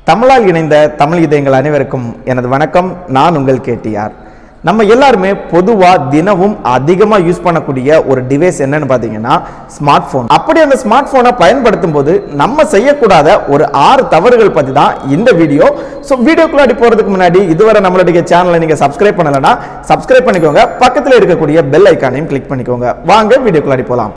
தமிழால் இணைந்த தமிழ் இதயங்கள் அனைவருக்கும் எனது வணக்கம் நான் உங்கள் கேட்டியார் நம்ம எல்லாருமே பொதுவாக தினமும் அதிகமாக யூஸ் பண்ணக்கூடிய ஒரு டிவைஸ் என்னன்னு பார்த்தீங்கன்னா ஸ்மார்ட் ஃபோன் அப்படி அந்த ஸ்மார்ட் ஃபோனை பயன்படுத்தும் போது நம்ம செய்யக்கூடாத ஒரு ஆறு தவறுகள் பற்றி தான் இந்த வீடியோ ஸோ வீடியோக்குள்ளாடி போகிறதுக்கு முன்னாடி இதுவரை நம்மளுடைய சேனலை நீங்கள் சப்ஸ்கிரைப் பண்ணலைன்னா சப்ஸ்கிரைப் பண்ணிக்கோங்க பக்கத்தில் இருக்கக்கூடிய பெல் ஐக்கானையும் கிளிக் பண்ணிக்கோங்க வாங்க வீடியோக்குள்ளாடி போகலாம்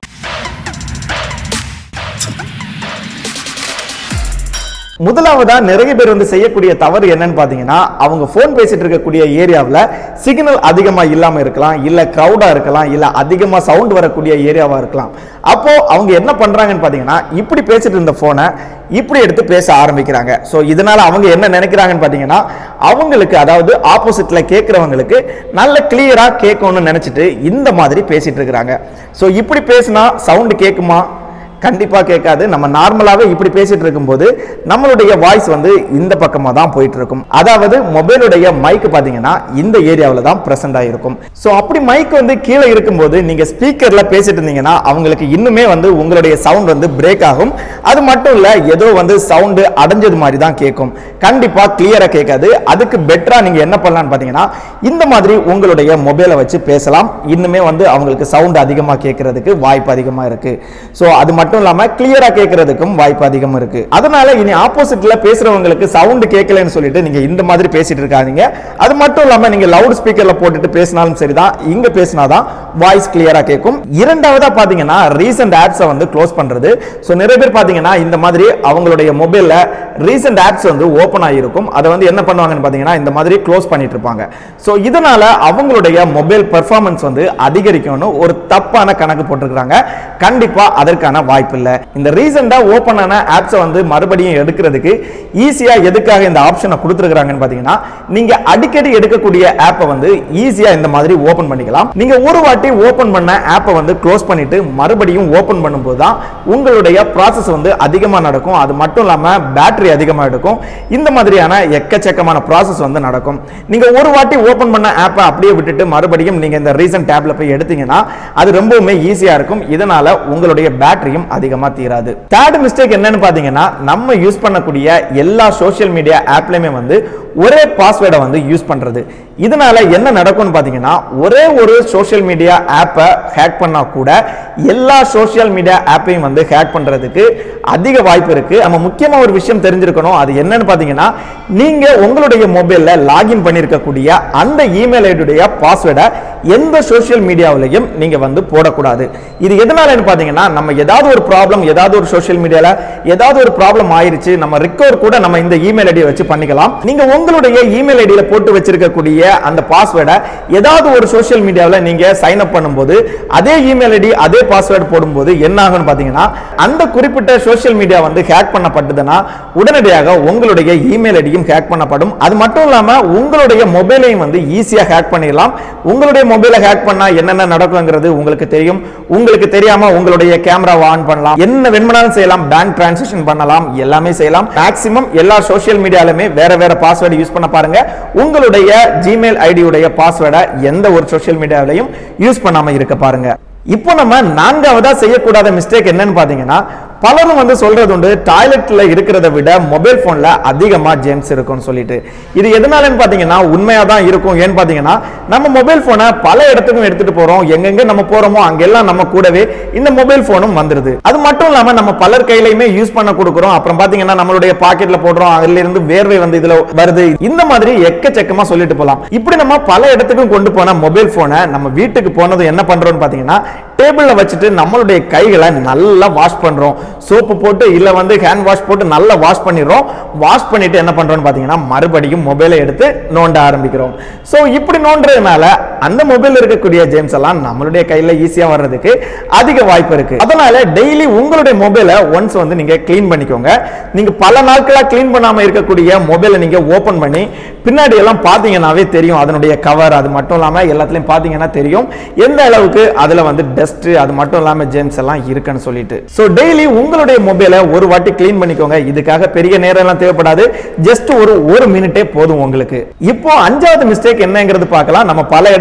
முதலாவதா நிறைய பேர் வந்து செய்யக்கூடிய தவறு என்னன்னு பாத்தீங்கன்னா அவங்க ஃபோன் பேசிட்டு இருக்கக்கூடிய ஏரியாவில் சிக்னல் அதிகமா இல்லாம இருக்கலாம் இல்ல கிரௌடா இருக்கலாம் இல்ல அதிகமா சவுண்ட் வரக்கூடிய ஏரியாவா இருக்கலாம் அப்போ அவங்க என்ன பண்றாங்கன்னு பாத்தீங்கன்னா இப்படி பேசிட்டு இருந்த போனை இப்படி எடுத்து பேச ஆரம்பிக்கிறாங்க ஸோ இதனால அவங்க என்ன நினைக்கிறாங்கன்னு பாத்தீங்கன்னா அவங்களுக்கு அதாவது ஆப்போசிட்ல கேட்கறவங்களுக்கு நல்ல கிளியரா கேட்கணும்னு நினைச்சிட்டு இந்த மாதிரி பேசிட்டு இருக்கிறாங்க ஸோ இப்படி பேசினா சவுண்ட் கேட்குமா கண்டிப்பா கேட்காது நம்ம நார்மலாவே இப்படி பேசிட்டு இருக்கும்போது நம்மளுடைய வாய்ஸ் வந்து இந்த பக்கமா தான் போயிட்டு இருக்கும் அதாவது மொபைலுடைய மைக் பாத்தீங்கன்னா இந்த ஏரியாவில் தான் பிரசன்ட் ஆயிருக்கும் ஸோ அப்படி மைக் வந்து கீழே இருக்கும்போது நீங்க ஸ்பீக்கர்ல பேசிட்டு இருந்தீங்கன்னா அவங்களுக்கு இன்னுமே வந்து உங்களுடைய சவுண்ட் வந்து பிரேக் ஆகும் அது மட்டும் இல்ல ஏதோ வந்து சவுண்டு அடைஞ்சது மாதிரி தான் கேட்கும் கண்டிப்பா கிளியரா கேட்காது அதுக்கு பெட்டரா நீங்க என்ன பண்ணலாம்னு பாத்தீங்கன்னா இந்த மாதிரி உங்களுடைய மொபைலை வச்சு பேசலாம் இன்னுமே வந்து அவங்களுக்கு சவுண்ட் அதிகமா கேட்கறதுக்கு வாய்ப்பு அதிகமா இருக்கு ஸோ அது மட்டும் இல்லாம கிளியரா கேட்கறதுக்கும் வாய்ப்பு அதிகம் இருக்கு அதனால இனி ஆப்போசிட்ல பேசுறவங்களுக்கு சவுண்ட் கேட்கலன்னு சொல்லிட்டு நீங்க இந்த மாதிரி பேசிட்டு இருக்காதீங்க அது மட்டும் இல்லாம நீங்க லவுட் ஸ்பீக்கர்ல போட்டுட்டு பேசினாலும் சரிதான் இங்க பேசினாதான் வாய்ஸ் கிளியரா கேட்கும் இரண்டாவதா பாத்தீங்கன்னா ரீசெண்ட் ஆப்ஸை வந்து க்ளோஸ் பண்றது ஸோ நிறைய பேர் பாத்தீங்கன்னா இந்த மாதிரி அவங்களுடைய மொபைல்ல ரீசெண்ட் ஆப்ஸ் வந்து ஓப்பன் ஆகிருக்கும் அதை வந்து என்ன பண்ணுவாங்கன்னு பாத்தீங்கன்னா இந்த மாதிரி க்ளோஸ் பண்ணிட்டு இருப்பாங்க ஸோ இதனால அவங்களுடைய மொபைல் பெர்ஃபார்மன்ஸ் வந்து அதிகரிக்கும்னு ஒரு தப்பான கணக்கு போட்டிருக்காங்க கண்டிப்பா அதற்கான வாய்ப்பு இல்லை இந்த ரீசெண்டா ஓப்பன் ஆன ஆப்ஸை வந்து மறுபடியும் எடுக்கிறதுக்கு ஈஸியா எதுக்காக இந்த ஆப்ஷனை கொடுத்துருக்காங்கன்னு பாத்தீங்கன்னா நீங்க அடிக்கடி எடுக்கக்கூடிய ஆப்பை வந்து ஈஸியா இந்த மாதிரி ஓபன் பண்ணிக்கலாம் நீங்க ஒரு வாட்டி ஓபன் பண்ண ஆப்பை வந்து க்ளோஸ் பண்ணிட்டு மறுபடியும் ஓபன் பண்ணும்போது தான் உங்களுடைய ப்ராசஸ் வந்து அதிகமா நடக்கும் அது மட்டும் இல்லாம பேட்டரி அதிகமா எடுக்கும் இந்த மாதிரியான எக்கச்சக்கமான ப்ராசஸ் வந்து நடக்கும் நீங்க ஒரு வாட்டி ஓபன் பண்ண ஆப்பை அப்படியே விட்டுட்டு மறுபடியும் நீங்க இந்த ரீசன்ட் டேப்ல போய் எடுத்தீங்கன்னா அது ரொம்பவுமே ஈஸியா இருக்கும் இதனால உங்களுடைய பேட்டரியும் அதிகமா தீராது தேர்ட் மிஸ்டேக் என்னன்னு பாத்தீங்கன்னா நம்ம யூஸ் பண்ணக்கூடிய எல்லா சோஷியல் மீடியா ஆப்லயுமே வந்து ஒரே பாஸ்வேர்டை வந்து யூஸ் பண்றது இதனால என்ன நடக்கும்னு பாத்தீங்கன்னா ஒரே ஒரு சோஷியல் மீடியா ஆப்பை ஹேக் பண்ணா கூட எல்லா சோஷியல் மீடியா ஆப்பையும் வந்து ஹேக் பண்றதுக்கு அதிக வாய்ப்பு இருக்கு நம்ம முக்கியமா ஒரு விஷயம் தெரிஞ்சிருக்கணும் அது என்னன்னு பாத்தீங்கன்னா நீங்க உங்களுடைய மொபைல்ல லாகின் பண்ணிருக்கக்கூடிய அந்த இமெயில் ஐடியுடைய பாஸ்வேர்டை எந்த சோஷியல் மீடியாவிலையும் நீங்க வந்து போடக்கூடாது இது எதனாலன்னு பாத்தீங்கன்னா நம்ம ஏதாவது ஒரு ப்ராப்ளம் ஏதாவது ஒரு சோஷியல் மீடியால ஏதாவது ஒரு ப்ராப்ளம் ஆயிருச்சு நம்ம ரிக்கவர் கூட நம்ம இந்த இமெயில் ஐடியை வச்சு பண்ணிக்கலாம் நீங்க உங்களுடைய இமெயில் ஐடியில போட்டு வச்சிருக்கக்கூடிய அந்த பாஸ்வேர்டை ஏதாவது ஒரு சோஷியல் மீடியாவில் நீங்க சைன் அப் பண்ணும்போது அதே இமெயில் ஐடி அதே பாஸ்வேர்டு போடும்போது என்ன ஆகும்னு பாத்தீங்கன்னா அந்த குறிப்பிட்ட சோஷியல் மீடியா வந்து ஹேக் பண்ணப்பட்டதுன்னா உடனடியாக உங்களுடைய இமெயில் ஐடியும் ஹேக் பண்ணப்படும் அது மட்டும் இல்லாம உங்களுடைய மொபைலையும் வந்து ஈஸியா ஹேக் பண்ணிடலாம் உங்களுடைய மொபைலை ஹேக் பண்ணா என்னென்ன நடக்குங்கிறது உங்களுக்கு தெரியும் உங்களுக்கு தெரியாம உங்களுடைய கேமராவை ஆன் பண்ணலாம் என்ன வேணுமானாலும் செய்யலாம் பேங்க் டிரான்சாக்ஷன் பண்ணலாம் எல்லாமே செய்யலாம் மேக்ஸிமம் எல்லா சோஷியல் மீடியாலுமே வேற வேற பாஸ்வேர்டு யூஸ் பண்ண பாருங்க உங்களுடைய ஜிமெயில் ஐடியுடைய பாஸ்வேர்டை எந்த ஒரு சோஷியல் மீடியாவிலையும் யூஸ் பண்ணாம இருக்க பாருங்க இப்போ நம்ம நான்காவதா செய்யக்கூடாத மிஸ்டேக் என்னன்னு பாத்தீங்கன்னா பலரும் வந்து சொல்றது உண்டு டாய்லெட்ல இருக்கிறத விட மொபைல் போன்ல அதிகமா ஜேம்ஸ் இருக்கும்னு சொல்லிட்டு இது எதனாலன்னு பாத்தீங்கன்னா உண்மையா தான் இருக்கும் ஏன்னு பாத்தீங்கன்னா நம்ம மொபைல் போனை பல இடத்துக்கும் எடுத்துட்டு போறோம் எங்கெங்க நம்ம போறோமோ அங்கெல்லாம் நம்ம கூடவே இந்த மொபைல் போனும் வந்துருது அது மட்டும் இல்லாம நம்ம பலர் கையிலையுமே யூஸ் பண்ண கொடுக்குறோம் அப்புறம் பாத்தீங்கன்னா நம்மளுடைய பாக்கெட்ல போடுறோம் அதுல இருந்து வேர்வை வந்து இதுல வருது இந்த மாதிரி எக்கச்சக்கமா சொல்லிட்டு போலாம் இப்படி நம்ம பல இடத்துக்கும் கொண்டு போன மொபைல் போனை நம்ம வீட்டுக்கு போனது என்ன பண்றோம்னு பாத்தீங்கன்னா டேபிள்ல வச்சுட்டு நம்மளுடைய கைகளை நல்லா வாஷ் பண்றோம் சோப்பு போட்டு இல்ல வந்து ஹேண்ட் வாஷ் போட்டு நல்லா வாஷ் பண்ணிடுறோம் வாஷ் பண்ணிட்டு என்ன பண்றோம்னு பாத்தீங்கன்னா மறுபடியும் மொபைலை எடுத்து நோண்ட ஆரம்பிக்கிறோம் சோ இப்படி நோண்டுறதுனால அந்த மொபைல் இருக்கக்கூடிய ஜேம்ஸ் எல்லாம் நம்மளுடைய கையில ஈஸியா வர்றதுக்கு அதிக வாய்ப்பு இருக்கு அதனால டெய்லி உங்களுடைய மொபைலை ஒன்ஸ் வந்து நீங்க க்ளீன் பண்ணிக்கோங்க நீங்க பல நாட்களா க்ளீன் பண்ணாம இருக்கக்கூடிய மொபைலை நீங்க ஓபன் பண்ணி பின்னாடி எல்லாம் பாத்தீங்கன்னாவே தெரியும் அதனுடைய கவர் அது மட்டும் இல்லாம எல்லாத்துலயும் பாத்தீங்கன்னா தெரியும் எந்த அளவுக்கு அதுல வந்து டஸ்ட் அது மட்டும் இல்லாம ஜேம்ஸ் எல்லாம் இருக்குன்னு சொல்லிட்டு சோ டெய்லி உங்களுடைய மொபைலை ஒரு வாட்டி க்ளீன் பண்ணிக்கோங்க இதுக்காக பெரிய நேரம் எல்லாம் தேவைப்படாது ஜஸ்ட் ஒரு ஒரு மினிட்டே போதும் உங்களுக்கு இப்போ அஞ்சாவது மிஸ்டேக் என்னங்கிறது பார்க்கலாம் நம்ம பல இடத்துல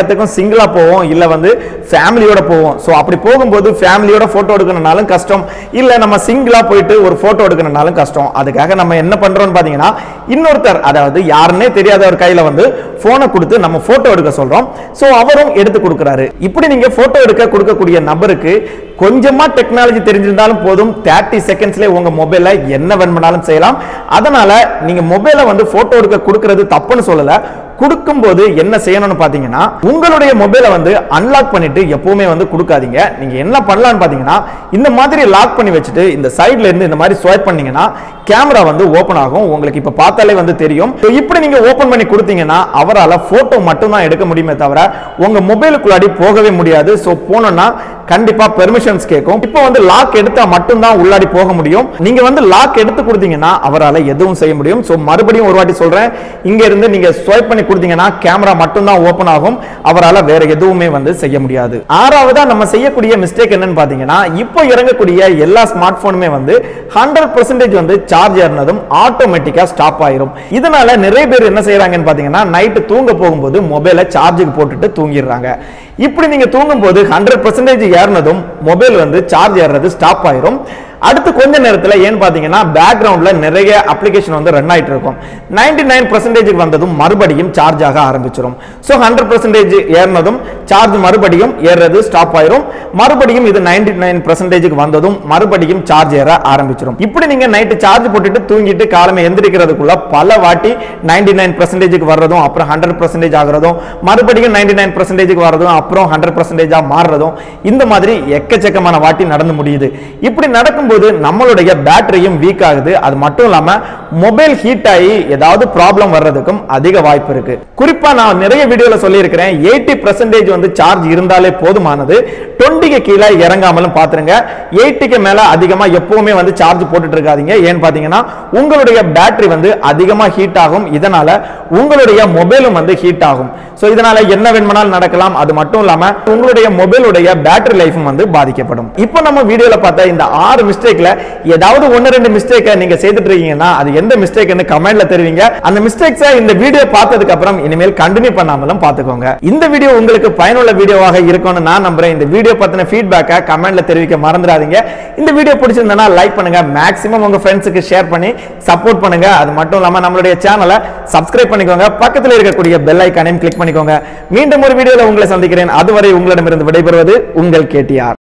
இடத்துக்கும் சிங்கிளா போவோம் இல்ல வந்து ஃபேமிலியோட போவோம் ஸோ அப்படி போகும்போது ஃபேமிலியோட போட்டோ எடுக்கணும்னாலும் கஷ்டம் இல்ல நம்ம சிங்கிளா போயிட்டு ஒரு போட்டோ எடுக்கணும்னாலும் கஷ்டம் அதுக்காக நம்ம என்ன பண்றோம்னு பாத்தீங்கன்னா இன்னொருத்தர் அதாவது யாருன்னே தெரியாத ஒரு கையில வந்து போனை கொடுத்து நம்ம போட்டோ எடுக்க சொல்றோம் ஸோ அவரும் எடுத்து கொடுக்குறாரு இப்படி நீங்க போட்டோ எடுக்க கொடுக்கக்கூடிய நபருக்கு கொஞ்சமா டெக்னாலஜி தெரிஞ்சிருந்தாலும் போதும் தேர்ட்டி செகண்ட்ஸ்ல உங்க மொபைல்ல என்ன வேணும்னாலும் செய்யலாம் அதனால நீங்க மொபைலை வந்து போட்டோ எடுக்க கொடுக்கறது தப்புன்னு சொல்லல கொடுக்கும்போது என்ன செய்யணும்னு பாத்தீங்கன்னா உங்களுடைய மொபைலை வந்து அன்லாக் பண்ணிட்டு எப்பவுமே வந்து கொடுக்காதீங்க நீங்க என்ன பண்ணலாம்னு பாத்தீங்கன்னா இந்த மாதிரி லாக் பண்ணி வச்சுட்டு இந்த சைடுல இருந்து இந்த மாதிரி ஸ்வைப் பண்ணீங்கன்னா கேமரா வந்து ஓபன் ஆகும் உங்களுக்கு இப்ப பார்த்தாலே வந்து தெரியும் So, இப்படி நீங்க ஓபன் பண்ணி கொடுத்தீங்கன்னா அவரால போட்டோ மட்டும் தான் எடுக்க முடியுமே தவிர உங்க மொபைலுக்குள்ளாடி போகவே முடியாது சோ போனோம்னா கண்டிப்பா பெர்மிஷன்ஸ் கேட்கும் இப்போ வந்து லாக் எடுத்தா மட்டும் தான் உள்ளாடி போக முடியும் நீங்க வந்து லாக் எடுத்து கொடுத்தீங்கன்னா அவரால எதுவும் செய்ய முடியும் சோ மறுபடியும் ஒரு வாட்டி சொல்றேன் இங்க இருந்து நீங்க ஸ்வைப் பண்ணி கொடுத்தீங்கன்னா கேமரா மட்டும் தான் ஓபன் ஆகும் அவரால வேற எதுவுமே வந்து செய்ய முடியாது ஆறாவதா நம்ம செய்யக்கூடிய மிஸ்டேக் என்னன்னு பாத்தீங்கன்னா இப்போ இறங்கக்கூடிய எல்லா ஸ்மார்ட் போனுமே வந்து ஹண்ட்ரட் பர்சன்டேஜ் வந்து சார்ஜ் ஏறினதும் ஆட்டோமேட்டிக்கா ஸ்டாப் ஆயிரும் இதனால நிறைய பேர் என்ன செய்யறாங்கன்னு பாத்தீங்கன்னா நைட்டு தூங்க போகும்போது மொபைலை சார்ஜுக்கு போட்டுட்டு தூங்கிடுறாங்க இப்படி நீங்க தூங்கும் போது ஹண்ட்ரட் பர்சன்டேஜ் ஏறினதும் மொபைல் வந்து சார்ஜ் ஏறுறது ஸ்டாப் ஆயிரும் அடுத்து கொஞ்ச நேரத்துல ஏன்னு பாத்தீங்கன்னா பேக்ரவுண்ட்ல நிறைய அப்ளிகேஷன் வந்து ரன் ஆயிட்டு இருக்கும் நைன்டி நைன் பர்சன்டேஜ் வந்ததும் மறுபடியும் சார்ஜ் ஆக ஆரம்பிச்சிடும் ஸோ ஹண்ட்ரட் பர்சன்டேஜ் ஏறினதும் சார்ஜ் மறுபடியும் ஏறுறது ஸ்டாப் ஆயிரும் மறுபடியும் இது நைன்டி நைன் பர்சன்டேஜுக்கு வந்ததும் மறுபடியும் சார்ஜ் ஏற ஆரம்பிச்சிடும் இப்படி நீங்க நைட்டு சார்ஜ் போட்டுட்டு தூங்கிட்டு காலமே எந்திரிக்கிறதுக்குள்ள பல வாட்டி நைன்டி நைன் பர்சன்டேஜுக்கு வர்றதும் அப்புறம் ஹண்ட்ரட் பர்சன்டேஜ் ஆகுறதும் மறுபடியும் நைன்டி நைன் பர்சன்டேஜுக்கு வர்றதும் அப்புறம் ஹண்ட்ரட் பர்சன்டேஜா மாறுறதும் இந்த மாதிரி எக்கச்சக்கமான வாட்டி நடந்து முடியுது இப்படி நடக்கும்போது நம்மளுடைய பேட்டரியும் வீக் ஆகுது அது மட்டும் இல்லாம மொபைல் ஹீட் ஆகி ஏதாவது ப்ராப்ளம் வர்றதுக்கும் அதிக வாய்ப்பு இருக்கு குறிப்பா நான் நிறைய வீடியோல சொல்லியிருக்கிறேன் எயிட்டி பர்சன்டேஜ் வந்து சார்ஜ் இருந்தாலே போதுமானது டுவெண்ட்டிக்கு கீழே இறங்காமலும் பாத்துருங்க எயிட்டிக்கு மேல அதிகமா எப்பவுமே வந்து சார்ஜ் போட்டுட்டு இருக்காதீங்க ஏன்னு பாத்தீங்கன்னா உங்களுடைய பேட்டரி வந்து அதிகமா ஹீட் ஆகும் இதனால உங்களுடைய மொபைலும் வந்து ஹீட் ஆகும் சோ இதனால என்ன வேணுமானாலும் நடக்கலாம் அது மட்டும் இல்லாம உங்களுடைய மொபைலுடைய பேட்டரி லைஃபும் வந்து பாதிக்கப்படும் இப்போ நம்ம வீடியோல பார்த்த இந்த ஆறு மிஸ்டேக்ல ஏதாவது ஒன்னு ரெண்டு மிஸ்டேக்கை நீங்க செய்துட்டு இருக்கீங்கன்னா அது எந்த மிஸ்டேக்னு கமெண்ட்ல தெரிவிங்க அந்த மிஸ்டேக்ஸை இந்த வீடியோ பார்த்ததுக்கு அப்புறம் இனிமேல் கண்டினியூ பண்ணாமலும் பார்த்துக்கோங்க இந்த வீடியோ உங்களுக்கு பயனுள்ள வீடியோவாக இருக்கும்னு நான் நம்புறேன் இந்த வீடியோ பத்தின ஃபீட்பேக்கை கமெண்ட்ல தெரிவிக்க மறந்துடாதீங்க இந்த வீடியோ பிடிச்சிருந்தனா லைக் பண்ணுங்க மேக்ஸிமம் உங்க ஃப்ரெண்ட்ஸுக்கு ஷேர் பண்ணி சப்போர்ட் பண்ணுங்க அது மட்டும் இல்லாம நம்மளுடைய சேனலை சப்ஸ்கிரைப் பண்ணிக்கோங்க பக்கத்தில் இருக்கக்கூடிய பெல் ஐக்கானையும் கிளிக் பண்ணிக்கோங்க மீண்டும் ஒரு வீடியோல உங்களை சந்திக்கிறேன் அதுவரை உங்களிடமிருந்து விடைபெறுவது உங்கள் கேடிஆர்